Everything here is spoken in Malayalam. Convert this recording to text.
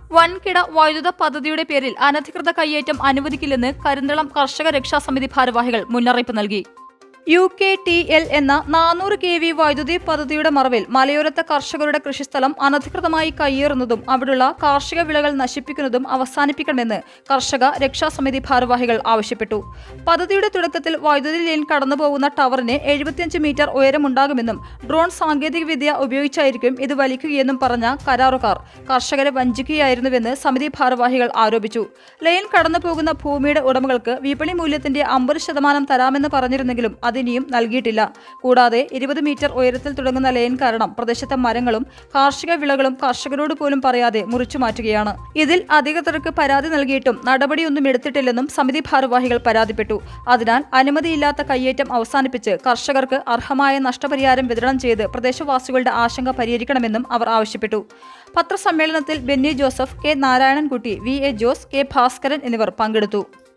വൻകിട വൈദ്യുത പദ്ധതിയുടെ പേരിൽ അനധികൃത കയ്യേറ്റം അനുവദിക്കില്ലെന്ന് കരിന്തളം കർഷക രക്ഷാ സമിതി ഭാരവാഹികൾ മുന്നറിയിപ്പ് നൽകി യു കെ ടി എൽ എന്ന നാനൂറ് കെ വി വൈദ്യുതി പദ്ധതിയുടെ മറവിൽ മലയോരത്തെ കർഷകരുടെ കൃഷിസ്ഥലം അനധികൃതമായി കയ്യേറുന്നതും അവിടുള്ള കാർഷിക വിളകൾ നശിപ്പിക്കുന്നതും അവസാനിപ്പിക്കണമെന്ന് കർഷക രക്ഷാസമിതി ഭാരവാഹികൾ ആവശ്യപ്പെട്ടു പദ്ധതിയുടെ തുടക്കത്തിൽ വൈദ്യുതി ലൈൻ കടന്നുപോകുന്ന ടവറിന് എഴുപത്തിയഞ്ച് മീറ്റർ ഉയരമുണ്ടാകുമെന്നും ഡ്രോൺ സാങ്കേതികവിദ്യ ഉപയോഗിച്ചായിരിക്കും ഇത് വലിക്കുകയെന്നും പറഞ്ഞ കരാറുകാർ കർഷകരെ വഞ്ചിക്കുകയായിരുന്നുവെന്ന് സമിതി ഭാരവാഹികൾ ആരോപിച്ചു ലൈൻ കടന്നുപോകുന്ന ഭൂമിയുടെ ഉടമകൾക്ക് വിപണി മൂല്യത്തിന്റെ അമ്പത് ശതമാനം തരാമെന്ന് പറഞ്ഞിരുന്നെങ്കിലും അതിനിയും നൽകിയിട്ടില്ല കൂടാതെ ഇരുപത് മീറ്റർ ഉയരത്തിൽ തുടങ്ങുന്ന ലൈൻ കാരണം പ്രദേശത്തെ മരങ്ങളും കാർഷിക വിളകളും കർഷകരോട് പോലും പറയാതെ മുറിച്ചു മാറ്റുകയാണ് ഇതിൽ അധികൃതർക്ക് പരാതി നൽകിയിട്ടും നടപടിയൊന്നും എടുത്തിട്ടില്ലെന്നും സമിതി ഭാരവാഹികൾ പരാതിപ്പെട്ടു അതിനാൽ അനുമതിയില്ലാത്ത കയ്യേറ്റം അവസാനിപ്പിച്ച് കർഷകർക്ക് അർഹമായ നഷ്ടപരിഹാരം വിതരണം ചെയ്ത് പ്രദേശവാസികളുടെ ആശങ്ക പരിഹരിക്കണമെന്നും അവർ ആവശ്യപ്പെട്ടു പത്രസമ്മേളനത്തിൽ Benny Joseph K Narayanankutty V A Jose K Bhaskaran എന്നിവർ പങ്കെടുത്തു